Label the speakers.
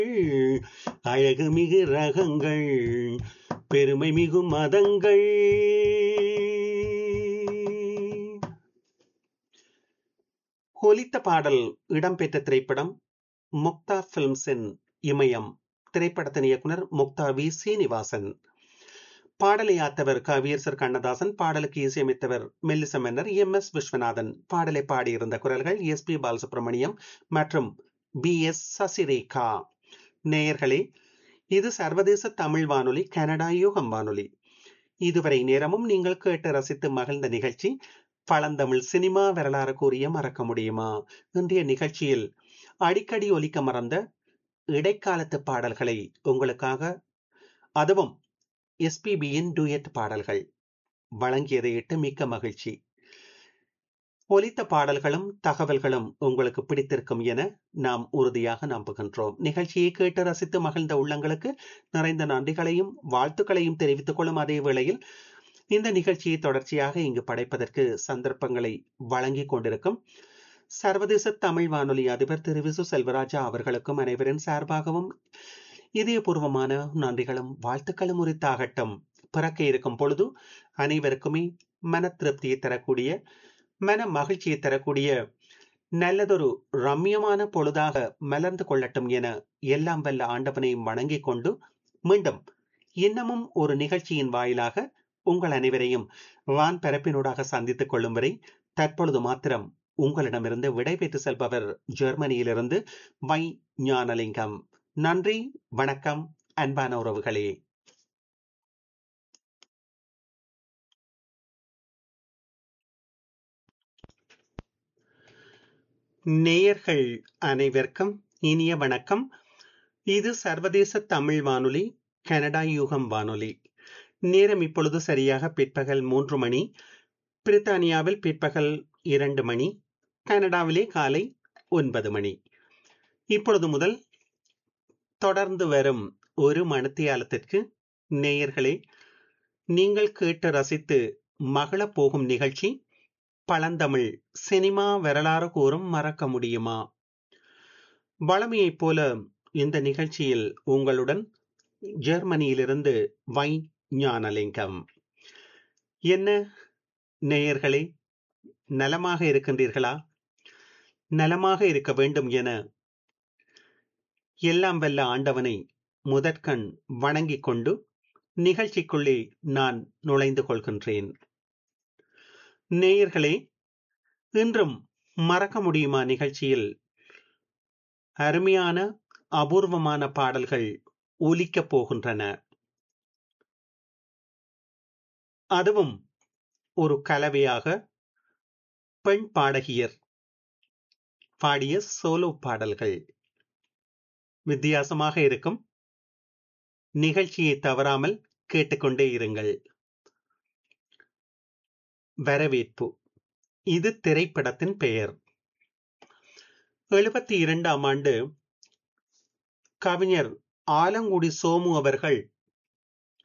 Speaker 1: அழகு மிகு ரகங்கள் பெருமை மிகு மதங்கள் ஒலித்த பாடல் இடம்பெற்ற திரைப்படம் முக்தா பிலிம்ஸின் இமயம் திரைப்படத்தின் இயக்குனர் முக்தா வி சீனிவாசன் பாடலை ஆத்தவர் கவியரசர் கண்ணதாசன் பாடலுக்கு இசையமைத்தவர் மெல்லிச மன்னர் எம் எஸ் விஸ்வநாதன் பாடலை பாடியிருந்த குரல்கள் எஸ் பி பாலசுப்ரமணியம் மற்றும் பி எஸ் சசிரேகா நேயர்களே இது சர்வதேச தமிழ் வானொலி கனடா யூகம் வானொலி இதுவரை நேரமும் நீங்கள் கேட்டு ரசித்து மகிழ்ந்த நிகழ்ச்சி பழந்தமிழ் சினிமா வரலாறு கூறிய மறக்க முடியுமா இன்றைய நிகழ்ச்சியில் அடிக்கடி ஒலிக்க மறந்த இடைக்காலத்து பாடல்களை உங்களுக்காக அதுவும் எஸ்பிபியின் டூயட் பாடல்கள் வழங்கியதை இட்டு மிக்க மகிழ்ச்சி ஒலித்த பாடல்களும் தகவல்களும் உங்களுக்கு பிடித்திருக்கும் என நாம் உறுதியாக நம்புகின்றோம் நிகழ்ச்சியை கேட்டு ரசித்து மகிழ்ந்த உள்ளங்களுக்கு நிறைந்த நன்றிகளையும் வாழ்த்துக்களையும் தெரிவித்துக் கொள்ளும் அதே வேளையில் இந்த நிகழ்ச்சியை தொடர்ச்சியாக இங்கு படைப்பதற்கு சந்தர்ப்பங்களை வழங்கி கொண்டிருக்கும் சர்வதேச தமிழ் வானொலி அதிபர் திரு விசு செல்வராஜா அவர்களுக்கும் அனைவரின் சார்பாகவும் இதயபூர்வமான நன்றிகளும் வாழ்த்துக்களும் உரித்தாகட்டும் பிறக்க இருக்கும் பொழுது அனைவருக்குமே மன திருப்தியை தரக்கூடிய மன மகிழ்ச்சியை தரக்கூடிய நல்லதொரு ரம்யமான பொழுதாக மலர்ந்து கொள்ளட்டும் என எல்லாம் வல்ல ஆண்டவனையும் வணங்கிக் கொண்டு மீண்டும் இன்னமும் ஒரு நிகழ்ச்சியின் வாயிலாக உங்கள் அனைவரையும் வான் பரப்பினூடாக சந்தித்துக் கொள்ளும் வரை தற்பொழுது மாத்திரம் உங்களிடமிருந்து விடைபெற்று செல்பவர் ஜெர்மனியிலிருந்து வை ஞானலிங்கம் நன்றி வணக்கம் அன்பான உறவுகளே நேயர்கள் அனைவருக்கும் இனிய வணக்கம் இது சர்வதேச தமிழ் வானொலி கனடா யூகம் வானொலி நேரம் இப்பொழுது சரியாக பிற்பகல் மூன்று மணி பிரித்தானியாவில் பிற்பகல் இரண்டு மணி கனடாவிலே காலை ஒன்பது மணி இப்பொழுது முதல் தொடர்ந்து வரும் ஒரு மணித்தியாலத்திற்கு நேயர்களே நீங்கள் கேட்டு ரசித்து மகள போகும் நிகழ்ச்சி பழந்தமிழ் சினிமா வரலாறு கூறும் மறக்க முடியுமா வளமையைப் போல இந்த நிகழ்ச்சியில் உங்களுடன் ஜெர்மனியிலிருந்து வை ஞானலிங்கம் என்ன நேயர்களே நலமாக இருக்கின்றீர்களா நலமாக இருக்க வேண்டும் என எல்லாம் வல்ல ஆண்டவனை முதற்கண் வணங்கிக் கொண்டு நிகழ்ச்சிக்குள்ளே நான் நுழைந்து கொள்கின்றேன் நேயர்களே இன்றும் மறக்க முடியுமா நிகழ்ச்சியில் அருமையான அபூர்வமான பாடல்கள் ஒலிக்கப் போகின்றன அதுவும் ஒரு கலவையாக பெண் பாடகியர் பாடிய சோலோ பாடல்கள் வித்தியாசமாக இருக்கும் நிகழ்ச்சியை தவறாமல் கேட்டுக்கொண்டே இருங்கள் வரவேற்பு இது திரைப்படத்தின் பெயர் எழுபத்தி இரண்டாம் ஆண்டு கவிஞர் ஆலங்குடி சோமு அவர்கள்